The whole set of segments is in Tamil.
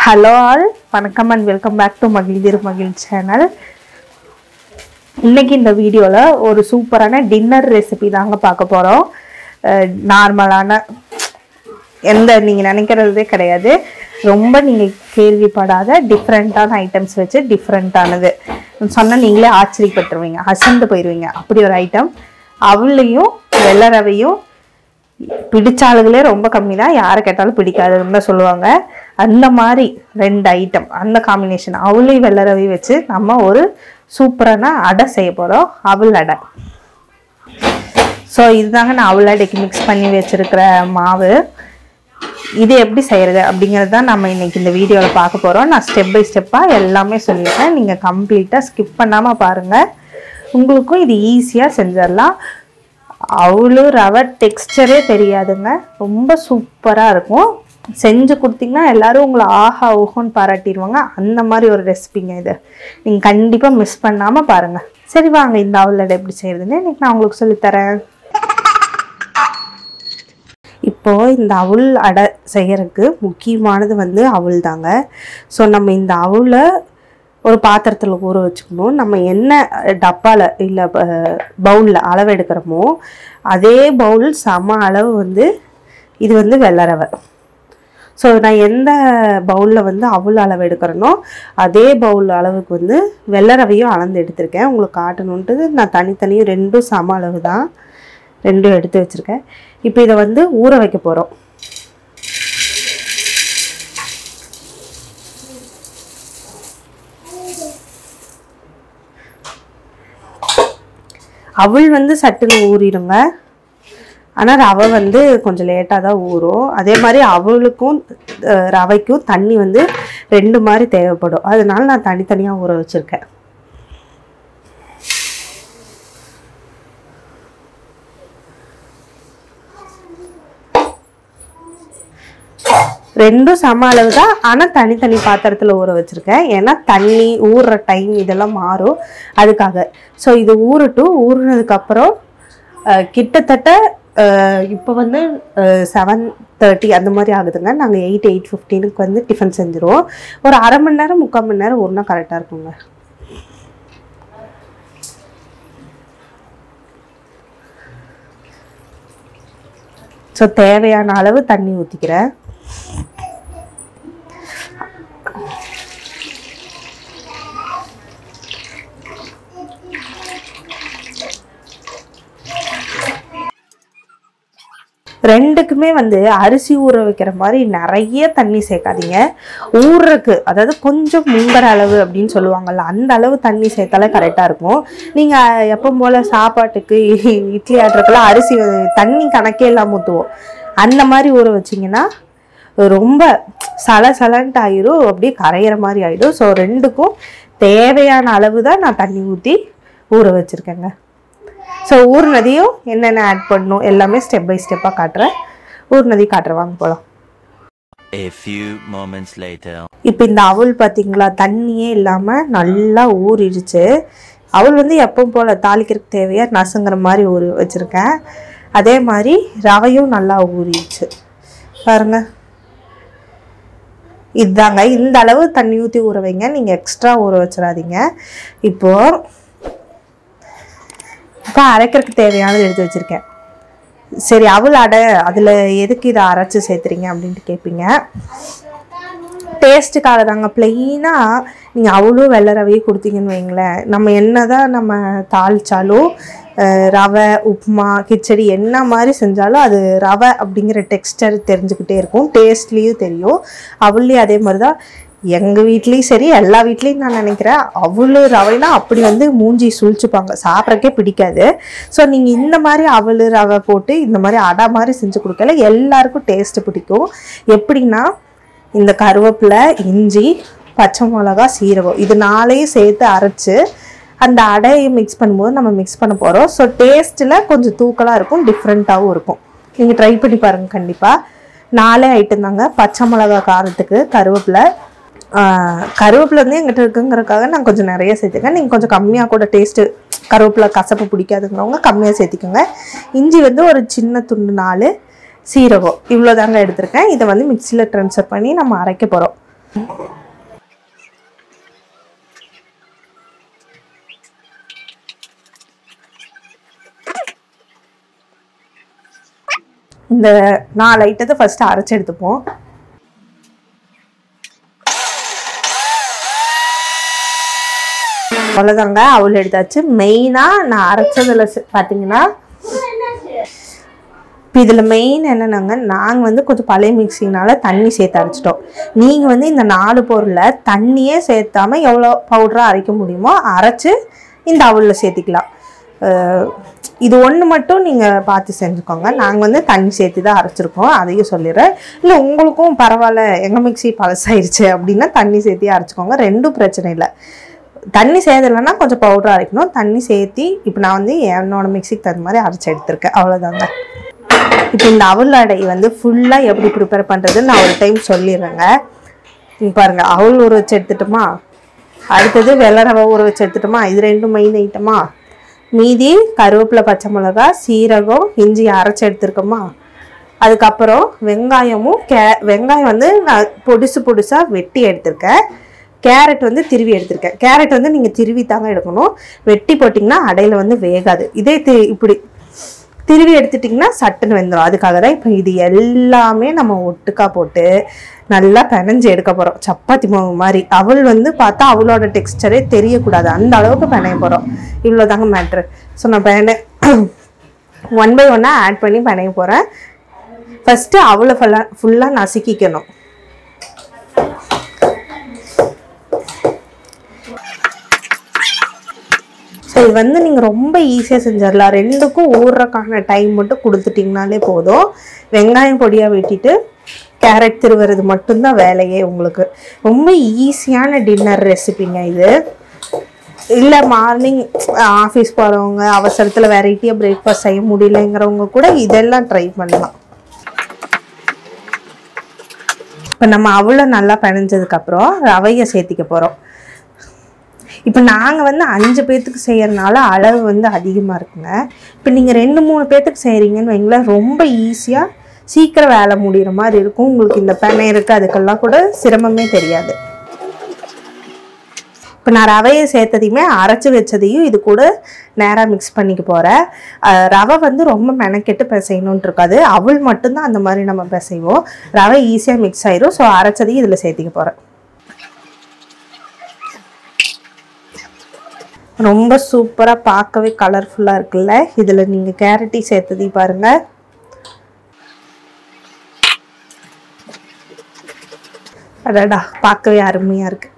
ஹலோ ஆல் வணக்கம் அண்ட் வெல்கம் பேக் டு மகிழ்திர் மகிழ் சேனல் இன்னைக்கு இந்த வீடியோவில் ஒரு சூப்பரான டின்னர் ரெசிபி தாங்க பார்க்க போகிறோம் நார்மலான எந்த நீங்கள் நினைக்கிறதே கிடையாது ரொம்ப நீங்கள் கேள்விப்படாத டிஃப்ரெண்ட்டான ஐட்டம்ஸ் வச்சு டிஃப்ரெண்ட்டானது சொன்னால் நீங்களே ஆச்சரியப்பட்டுருவீங்க அசந்து போயிடுவீங்க அப்படி ஒரு ஐட்டம் அவளையும் வெள்ளை ரவையும் பிடிச்ச ஆளுகளே ரொம்ப கம்மி தான் யாரை கேட்டாலும் பிடிக்காதுன்னு தான் சொல்லுவாங்க அந்த மாதிரி ரெண்டு ஐட்டம் அந்த காம்பினேஷன் அவளையும் வெள்ளை ரவி வச்சு நம்ம ஒரு சூப்பரான அடை செய்ய போகிறோம் அவல் அடை ஸோ இதுதாங்க நான் அவல் அடைக்கு மிக்ஸ் பண்ணி வச்சுருக்கிற மாவு இது எப்படி செய்கிறது அப்படிங்கிறது தான் நம்ம இன்னைக்கு இந்த வீடியோவில் பார்க்க போகிறோம் நான் ஸ்டெப் பை ஸ்டெப்பாக எல்லாமே சொல்லியிருக்கேன் நீங்கள் கம்ப்ளீட்டாக ஸ்கிப் பண்ணாமல் பாருங்கள் உங்களுக்கும் இது ஈஸியாக செஞ்சிடலாம் அவ்வளோ ரவை டெக்ஸ்டரே தெரியாதுங்க ரொம்ப சூப்பராக இருக்கும் செஞ்சு கொடுத்தீங்கன்னா எல்லாரும் உங்களை ஆஹா ஓஹோன்னு பாராட்டிடுவாங்க அந்த மாதிரி ஒரு ரெசிபிங்க இது நீங்கள் கண்டிப்பாக மிஸ் பண்ணாமல் பாருங்கள் சரி வாங்க இந்த அவலடை எப்படி செய்கிறதுன்னு இன்னைக்கு நான் உங்களுக்கு சொல்லித்தரேன் இப்போது இந்த அவுள் அடை செய்யறதுக்கு முக்கியமானது வந்து அவுள் தாங்க ஸோ நம்ம இந்த அவுளை ஒரு பாத்திரத்தில் ஊற வச்சுக்கணும் நம்ம என்ன டப்பாவில் இல்லை பவுலில் அளவு எடுக்கிறோமோ அதே பவுல் சம அளவு வந்து இது வந்து வெள்ளரவை ஸோ நான் எந்த பவுலில் வந்து அவுள் அளவு எடுக்கிறேனோ அதே பவுல் அளவுக்கு வந்து வெள்ளரவையும் அளந்து எடுத்திருக்கேன் உங்களுக்கு காட்டணுன்ட்டு நான் தனித்தனியும் ரெண்டும் சம அளவு தான் ரெண்டும் எடுத்து வச்சுருக்கேன் இப்போ இதை வந்து ஊற வைக்க போகிறோம் அவள் வந்து சட்டுன்னு ஊறிடுங்க ஆனால் ரவை வந்து கொஞ்சம் லேட்டாக தான் ஊறும் அதே மாதிரி அவளுக்கும் அஹ், ரவைக்கும் தண்ணி வந்து ரெண்டு மாதிரி தேவைப்படும் அதனால நான் தனித்தனியாக ஊற வச்சுருக்கேன் ரெண்டும் சம அளவு தான் ஆனால் தனித்தனி பாத்திரத்தில் ஊற வச்சுருக்கேன் ஏன்னா தண்ணி ஊறுற டைம் இதெல்லாம் மாறும் அதுக்காக ஸோ இது ஊறட்டும் ஊறுனதுக்கப்புறம் கிட்டத்தட்ட இப்போ வந்து செவன் தேர்ட்டி அந்த மாதிரி ஆகுதுங்க நாங்கள் எயிட் எயிட் ஃபிஃப்டீனுக்கு வந்து டிஃபன் செஞ்சுருவோம் ஒரு அரை மணி நேரம் முக்கால் மணி நேரம் ஊறினா கரெக்டாக இருக்குங்க ஸோ தேவையான அளவு தண்ணி ஊற்றிக்கிறேன் ரெண்டுக்குமே வந்து அரிசி ஊற வைக்கிற மாதிரி நிறைய தண்ணி சேர்க்காதீங்க ஊறுறக்கு அதாவது கொஞ்சம் முங்குற அளவு அப்படின்னு சொல்லுவாங்கல்ல அந்த அளவு தண்ணி சேர்த்தாலே கரெக்டாக இருக்கும் நீங்கள் எப்போ போல் சாப்பாட்டுக்கு இட்லி ஆட்டுறதுக்கெல்லாம் அரிசி தண்ணி கணக்கே இல்லாமல் ஊற்றுவோம் அந்த மாதிரி ஊற வச்சிங்கன்னா ரொம்ப சல சலன்ட்டு ஆயிரும் அப்படியே கரையிற மாதிரி ஆயிடும் ஸோ ரெண்டுக்கும் தேவையான அளவு தான் நான் தண்ணி ஊற்றி ஊற வச்சுருக்கேங்க ஸோ ஊர்னதையும் என்னென்ன ஆட் பண்ணணும் எல்லாமே ஸ்டெப் பை ஸ்டெப்பாக காட்டுறேன் ஊர்னதையும் காட்டுறேன் வாங்க போகலாம் A few moments later. இப்போ இந்த அவல் பார்த்தீங்களா தண்ணியே இல்லாமல் நல்லா ஊறிடுச்சு அவல் வந்து எப்பவும் போல் தாளிக்கிறதுக்கு தேவையாக நசுங்கிற மாதிரி ஊறி வச்சுருக்கேன் அதே மாதிரி ரவையும் நல்லா ஊறிடுச்சு பாருங்க இதாங்க இந்த அளவு தண்ணி ஊற்றி ஊற வைங்க நீங்கள் எக்ஸ்ட்ரா ஊற வச்சிடாதீங்க இப்போது இப்போ அரைக்கிறதுக்கு தேவையானது எடுத்து வச்சுருக்கேன் சரி அவள் அடை அதில் எதுக்கு இதை அரைச்சி சேர்த்துறீங்க அப்படின்ட்டு கேட்பீங்க டேஸ்ட்டுக்காக தாங்க ப்ளெயினாக நீங்கள் அவ்வளோ வெள்ளை ரவையே கொடுத்தீங்கன்னு வைங்களேன் நம்ம என்ன தான் நம்ம தாளிச்சாலும் அஹ், ரவை உப்புமா கிச்சடி என்ன மாதிரி செஞ்சாலும் அது ரவை அப்படிங்கிற டெக்ஸ்டர் தெரிஞ்சுக்கிட்டே இருக்கும் டேஸ்ட்லேயும் தெரியும் அவள்லேயும் அதே மாதிரி தான் எங்கள் வீட்லேயும் சரி எல்லா வீட்லேயும் நான் நினைக்கிறேன் அவ்வளோ ரவைனா அப்படி வந்து மூஞ்சி சுழிச்சுப்பாங்க சாப்பிட்றக்கே பிடிக்காது ஸோ நீங்கள் இந்த மாதிரி அவல் ரவை போட்டு இந்த மாதிரி அடை மாதிரி செஞ்சு கொடுக்கல எல்லாருக்கும் டேஸ்ட்டு பிடிக்கும் எப்படின்னா இந்த கருவேப்பிலை இஞ்சி பச்சை மிளகா சீரகம் இது நாளையும் சேர்த்து அரைச்சு அந்த அடையை மிக்ஸ் பண்ணும்போது நம்ம மிக்ஸ் பண்ண போகிறோம் ஸோ டேஸ்ட்டில் கொஞ்சம் தூக்கலாக இருக்கும் டிஃப்ரெண்ட்டாகவும் இருக்கும் நீங்கள் ட்ரை பண்ணி பாருங்கள் கண்டிப்பாக நாலே ஐட்டம் தாங்க பச்சை மிளகா காரத்துக்கு கருவேப்பிலை ஆஹ், கருவேப்பிலை வந்து எங்கிட்ட இருக்குங்கிறதுக்காக நான் கொஞ்சம் நிறைய சேர்த்துக்கேன் நீங்கள் கொஞ்சம் கம்மியாக கூட டேஸ்ட்டு கருவேப்பிலை கசப்பு பிடிக்காதுங்கிறவங்க கம்மியாக சேர்த்திக்கோங்க இஞ்சி வந்து ஒரு சின்ன துண்டு நாலு சீரகம் இவ்வளோ தாங்க எடுத்திருக்கேன் இதை வந்து மிக்சியில் ட்ரான்ஸ்ஃபர் பண்ணி நம்ம அரைக்க போகிறோம் இந்த நாலு ஐட்டத்தை ஃபர்ஸ்ட் அரைச்சு எடுத்துப்போம் அவ்வளோதாங்க அவள் எடுத்தாச்சு மெயினாக நான் அரைச்சதில் பார்த்தீங்கன்னா இப்போ இதில் மெயின் என்னென்னாங்க நாங்கள் வந்து கொஞ்சம் பழைய மிக்சினால தண்ணி சேர்த்து அரைச்சிட்டோம் நீங்கள் வந்து இந்த நாலு பொருளை தண்ணியே சேர்த்தாம எவ்வளோ பவுடராக அரைக்க முடியுமோ அரைச்சு இந்த அவலில் சேர்த்திக்கலாம் அஹ் இது ஒன்று மட்டும் நீங்கள் பார்த்து செஞ்சுக்கோங்க நாங்கள் வந்து தண்ணி சேர்த்து தான் அரைச்சிருக்கோம் அதையும் சொல்லிடுறேன் இல்லை உங்களுக்கும் பரவாயில்ல எங்கள் மிக்ஸி பழசாயிருச்சு அப்படின்னா தண்ணி சேர்த்தி அரைச்சிக்கோங்க ரெண்டும் பிரச்சனை இல்லை தண்ணி சேர்த்துலன்னா கொஞ்சம் பவுடர் அரைக்கணும் தண்ணி சேர்த்தி இப்போ நான் வந்து என்னோட மிக்ஸிக்கு தகுந்த மாதிரி அரைச்சி எடுத்திருக்கேன் அவ்வளோதாங்க இப்போ இந்த அவல் அடை வந்து ஃபுல்லாக எப்படி ப்ரிப்பேர் பண்ணுறதுன்னு நான் ஒரு டைம் சொல்லிடுறேங்க இங்க பாருங்க அவல் ஊற வச்சு எடுத்துட்டோமா அடுத்தது வெள்ளை ரவை ஊற வச்சு எடுத்துட்டோமா இது ரெண்டும் மெயின் ஐட்டமா மீதி கருவேப்பிலை பச்சை மிளகா சீரகம் இஞ்சி அரைச்சி எடுத்துருக்கோமா அதுக்கப்புறம் வெங்காயமும் கே வெங்காயம் வந்து நான் பொடிசு பொடிசாக வெட்டி எடுத்திருக்கேன் கேரட் வந்து திருவி எடுத்திருக்கேன் கேரட் வந்து நீங்கள் திருவி தாங்க எடுக்கணும் வெட்டி போட்டிங்கன்னா அடையில் வந்து வேகாது இதே தி- இப்படி திருவி எடுத்துட்டிங்கன்னா சட்டுன்னு வெந்துடும் அதுக்காக தான் இப்போ இது எல்லாமே நம்ம ஒட்டுக்கா போட்டு நல்லா பிணைஞ்சு எடுக்க போகிறோம் சப்பாத்தி மாவு மாதிரி அவள் வந்து பார்த்தா அவளோட டெக்ஸ்டரே தெரியக்கூடாது அந்த அளவுக்கு பிணைய போகிறோம் இவ்வளோ தாங்க மேட்ரு ஸோ நான் பிணை ஒன் பை ஒன்னாக ஆட் பண்ணி பிணைய போகிறேன் ஃபஸ்ட்டு அவளை ஃபுல்லாக ஃபுல்லாக நசுக்கிக்கணும் ஸோ இது வந்து நீங்கள் ரொம்ப ஈஸியாக செஞ்சிடலாம் ரெண்டுக்கும் ஊறுறக்கான டைம் மட்டும் கொடுத்துட்டிங்கனாலே போதும் வெங்காயம் பொடியாக வெட்டிட்டு கேரட் திருவுறது மட்டும்தான் வேலையே உங்களுக்கு ரொம்ப ஈஸியான டின்னர் ரெசிபிங்க இது இல்லை மார்னிங் ஆஃபீஸ் போகிறவங்க அவசரத்தில் வெரைட்டியாக பிரேக்ஃபாஸ்ட் செய்ய முடியலங்கிறவங்க கூட இதெல்லாம் ட்ரை பண்ணலாம் இப்போ நம்ம அவ்வளோ நல்லா பிணைஞ்சதுக்கப்புறம் ரவையை சேர்த்திக்க போகிறோம் இப்போ நாங்கள் வந்து அஞ்சு பேர்த்துக்கு செய்யறதுனால அளவு வந்து அதிகமாக இருக்குங்க இப்போ நீங்கள் ரெண்டு மூணு பேர்த்துக்கு செய்கிறீங்கன்னு வைங்களேன் ரொம்ப ஈஸியாக சீக்கிரம் வேலை முடிகிற மாதிரி இருக்கும் உங்களுக்கு இந்த பெண்ணை இருக்குது அதுக்கெல்லாம் கூட சிரமமே தெரியாது இப்போ நான் ரவையை சேர்த்ததையுமே அரைச்சி வச்சதையும் இது கூட நேராக மிக்ஸ் பண்ணிக்க போகிறேன் ரவை வந்து ரொம்ப மெனக்கெட்டு பிசையணுன்ட்டு இருக்காது அவள் மட்டும்தான் அந்த மாதிரி நம்ம பிசைவோம் ரவை ஈஸியாக மிக்ஸ் ஆயிரும் ஸோ அரைச்சதையும் இதில் சேர்த்திக்க போகிறேன் ரொம்ப சூப்பராக பார்க்கவே கலர்ஃபுல்லாக இருக்குல்ல இதில் நீங்கள் கேரட்டி சேர்த்ததையும் பாருங்கள் அடடா பார்க்கவே அருமையாக இருக்கு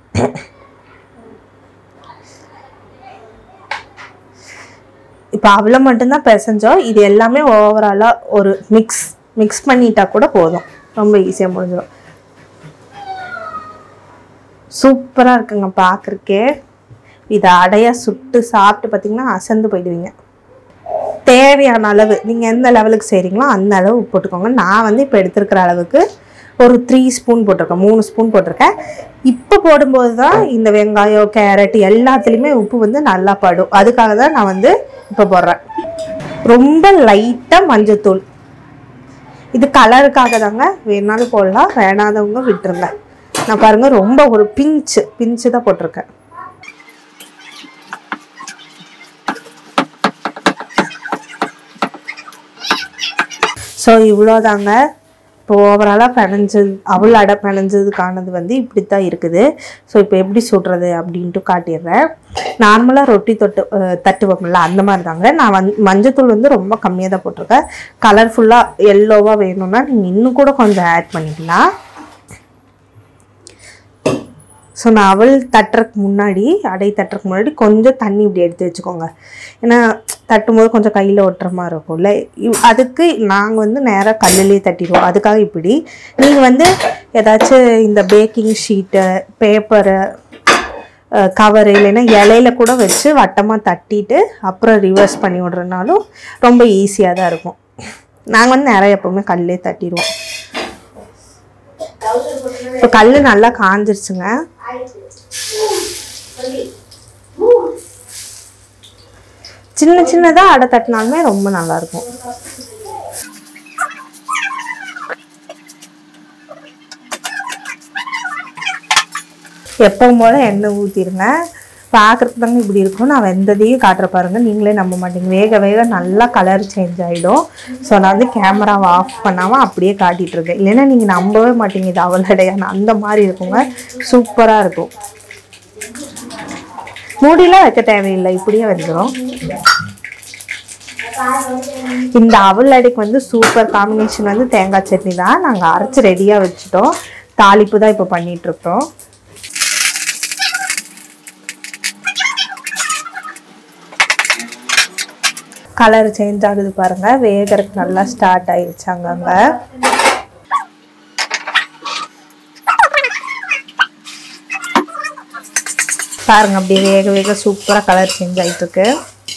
இப்போ அவ்வளோ மட்டும்தான் பிசைஞ்சோம் இது எல்லாமே ஓவராலாக ஒரு மிக்ஸ் மிக்ஸ் பண்ணிட்டா கூட போதும் ரொம்ப ஈஸியாக முடிஞ்சிடும் சூப்பராக இருக்குங்க பார்க்குறக்கே இதை அடையா சுட்டு சாப்பிட்டு பார்த்தீங்கன்னா அசந்து போயிடுவீங்க தேவையான அளவு நீங்கள் எந்த லெவலுக்கு செய்கிறீங்களோ அந்த அளவு உப்பு போட்டுக்கோங்க நான் வந்து இப்போ எடுத்திருக்கிற அளவுக்கு ஒரு த்ரீ ஸ்பூன் போட்டிருக்கேன் மூணு ஸ்பூன் போட்டிருக்கேன் இப்போ போடும்போது தான் இந்த வெங்காயம் கேரட் எல்லாத்துலேயுமே உப்பு வந்து நல்லா படும் அதுக்காக தான் நான் வந்து இப்போ போடுறேன் ரொம்ப லைட்டாக மஞ்சத்தூள் இது கலருக்காக தாங்க வேணாலும் போடலாம் வேணாதவங்க விட்டுருங்க நான் பாருங்க ரொம்ப ஒரு பிஞ்சு பிஞ்சு தான் போட்டிருக்கேன் ஸோ இவ்வளோதாங்க இப்போ ஓவராலாக பிணைஞ்சது அவள் அடை பிணைஞ்சதுக்கானது வந்து இப்படி தான் இருக்குது ஸோ இப்போ எப்படி சுடுறது அப்படின்ட்டு காட்டிடுறேன் நார்மலாக ரொட்டி தொட்டு அஹ், தட்டுவோம்ல அந்த மாதிரி தாங்க நான் வந்து மஞ்சத்தூள் வந்து ரொம்ப கம்மியாக தான் போட்டிருக்கேன் கலர்ஃபுல்லாக எல்லோவாக வேணும்னா நீங்கள் இன்னும் கூட கொஞ்சம் ஆட் பண்ணிக்கலாம் ஸோ நான் அவள் தட்டுறதுக்கு முன்னாடி அடை தட்டுறதுக்கு முன்னாடி கொஞ்சம் தண்ணி இப்படி எடுத்து வச்சுக்கோங்க ஏன்னா தட்டும்போது கொஞ்சம் கையில் ஒட்டுற மாதிரி இருக்கும்ல இவ்- அதுக்கு நாங்கள் வந்து நேராக கல்லுலேயே தட்டிடுவோம் அதுக்காக இப்படி நீங்கள் வந்து ஏதாச்சும் இந்த பேக்கிங் ஷீட்டு பேப்பரு கவர் இல்லைன்னா இலையில கூட வச்சு வட்டமாக தட்டிட்டு அப்புறம் ரிவர்ஸ் பண்ணி விட்றனாலும் ரொம்ப ஈஸியாக தான் இருக்கும் நாங்கள் வந்து நிறைய எப்போவுமே கல்லே தட்டிடுவோம் இப்போ கல் நல்லா காஞ்சிருச்சுங்க சின்ன சின்னதாக அடை தட்டினாலுமே ரொம்ப நல்லா இருக்கும் எப்பவும் போல் எண்ணெய் ஊற்றிருங்க பார்க்குறதுக்கு தாங்க இப்படி இருக்கும் நான் வெந்ததையும் காட்டுற பாருங்க நீங்களே நம்ப மாட்டீங்க வேக வேக நல்லா கலர் சேஞ்ச் ஆகிடும் ஸோ நான் வந்து கேமராவை ஆஃப் பண்ணாமல் அப்படியே காட்டிட்டு இருக்கேன் இல்லைன்னா நீங்கள் நம்பவே மாட்டீங்க இது அவளடையான அந்த மாதிரி இருக்குங்க சூப்பராக இருக்கும் மூடிலாம் வைக்க தேவையில்லை இப்படியே வந்துடும் இந்த அவல் அடைக்கு வந்து சூப்பர் காம்பினேஷன் வந்து தேங்காய் சட்னி தான் நாங்கள் அரைச்சி ரெடியாக வச்சுட்டோம் தாளிப்பு தான் இப்போ பண்ணிட்டு இருக்கோம் கலர் சேஞ்ச் ஆகுது பாருங்க வேகறதுக்கு நல்லா ஸ்டார்ட் ஆயிடுச்சு அங்கங்க பாருங்க அப்படியே வேக வேக சூப்பரா கலர் சேஞ்ச் ஆயிட்டு இருக்கு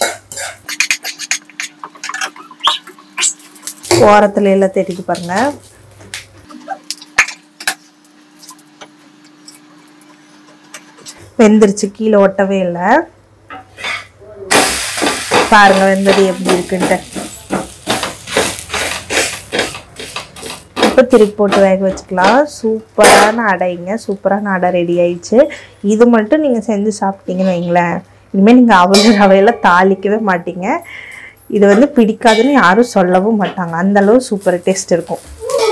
ஓரத்துல எல்லாம் தெரியுது பாருங்க வெந்துருச்சு கீழே ஒட்டவே இல்லை பாருங்க வெந்தது எப்படி இருக்குன்ட்டு இப்போ திருப்பி போட்டு வேக வச்சுக்கலாம் சூப்பரான அடைங்க சூப்பரான அடை ரெடி ஆயிடுச்சு இது மட்டும் நீங்கள் செஞ்சு சாப்பிட்டீங்கன்னு வைங்களேன் இனிமேல் நீங்கள் அவ்வளோ ரவையெல்லாம் தாளிக்கவே மாட்டீங்க இது வந்து பிடிக்காதுன்னு யாரும் சொல்லவும் மாட்டாங்க அந்த அளவு சூப்பர் டேஸ்ட் இருக்கும்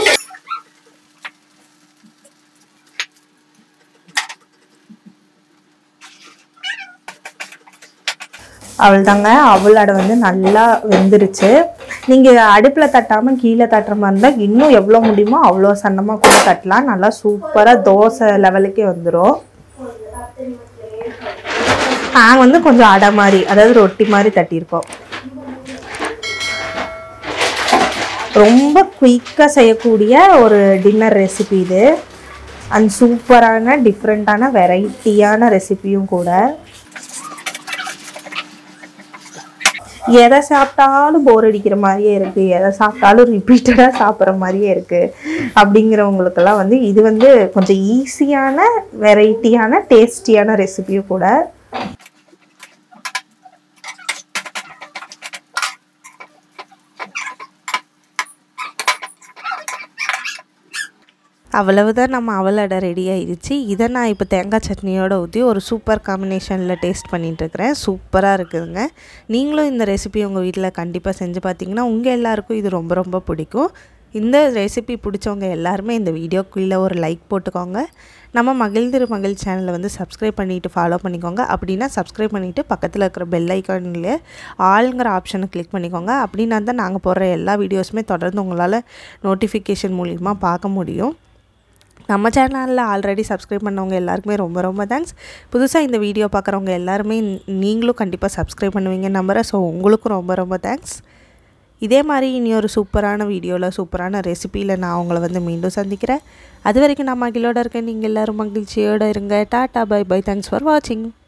அவள் தாங்க அவள் அடை வந்து நல்லா வெந்துருச்சு நீங்கள் அடுப்பில் தட்டாமல் கீழே தட்டுற மாதிரி இருந்தால் இன்னும் எவ்வளோ முடியுமோ அவ்வளோ சன்னமாக கூட தட்டலாம் நல்லா சூப்பராக தோசை லெவலுக்கே வந்துடும் நாங்கள் வந்து கொஞ்சம் அடை மாதிரி அதாவது ரொட்டி மாதிரி தட்டியிருக்கோம் ரொம்ப குயிக்காக செய்யக்கூடிய ஒரு டின்னர் ரெசிபி இது அண்ட் சூப்பரான டிஃப்ரெண்ட்டான வெரைட்டியான ரெசிபியும் கூட எதை சாப்பிட்டாலும் போர் அடிக்கிற மாதிரியே இருக்கு எதை சாப்பிட்டாலும் ரிப்பீட்டடாக சாப்பிட்ற மாதிரியே இருக்கு அப்படிங்கிறவங்களுக்கெல்லாம் வந்து இது வந்து கொஞ்சம் ஈஸியான வெரைட்டியான டேஸ்டியான ரெசிபியும் கூட அவ்வளவுதான் நம்ம அவலடை ரெடி ஆயிடுச்சு இதை நான் இப்போ தேங்காய் சட்னியோட ஊற்றி ஒரு சூப்பர் காம்பினேஷனில் டேஸ்ட் பண்ணிகிட்ருக்கிறேன் சூப்பராக இருக்குதுங்க நீங்களும் இந்த ரெசிபி உங்கள் வீட்டில் கண்டிப்பாக செஞ்சு பார்த்தீங்கன்னா உங்கள் எல்லாருக்கும் இது ரொம்ப ரொம்ப பிடிக்கும் இந்த ரெசிபி பிடிச்சவங்க எல்லாருமே இந்த வீடியோ கீழே ஒரு லைக் போட்டுக்கோங்க நம்ம மகிழ்ந்திரு மகிழ் சேனலை வந்து சப்ஸ்கிரைப் பண்ணிவிட்டு ஃபாலோ பண்ணிக்கோங்க அப்படின்னா சப்ஸ்கிரைப் பண்ணிவிட்டு பக்கத்தில் இருக்கிற பெல் ஐக்கானில் ஆளுங்கிற ஆப்ஷனை கிளிக் பண்ணிக்கோங்க அப்படின்னா தான் நாங்கள் போடுற எல்லா வீடியோஸுமே தொடர்ந்து உங்களால் நோட்டிஃபிகேஷன் மூலிமா பார்க்க முடியும் நம்ம சேனலில் ஆல்ரெடி சப்ஸ்கிரைப் பண்ணவங்க எல்லாருக்குமே ரொம்ப ரொம்ப தேங்க்ஸ் புதுசாக இந்த வீடியோ பார்க்குறவங்க எல்லாருமே நீங்களும் கண்டிப்பாக சப்ஸ்கிரைப் பண்ணுவீங்க நம்புகிறேன் ஸோ உங்களுக்கும் ரொம்ப ரொம்ப தேங்க்ஸ் இதே மாதிரி இனி ஒரு சூப்பரான வீடியோவில் சூப்பரான ரெசிபியில் நான் உங்களை வந்து மீண்டும் சந்திக்கிறேன் அது வரைக்கும் நான் மகிழோட இருக்கேன் நீங்கள் எல்லோரும் மகிழ்ச்சியோடு இருங்க tata bye bye thanks for வாட்சிங்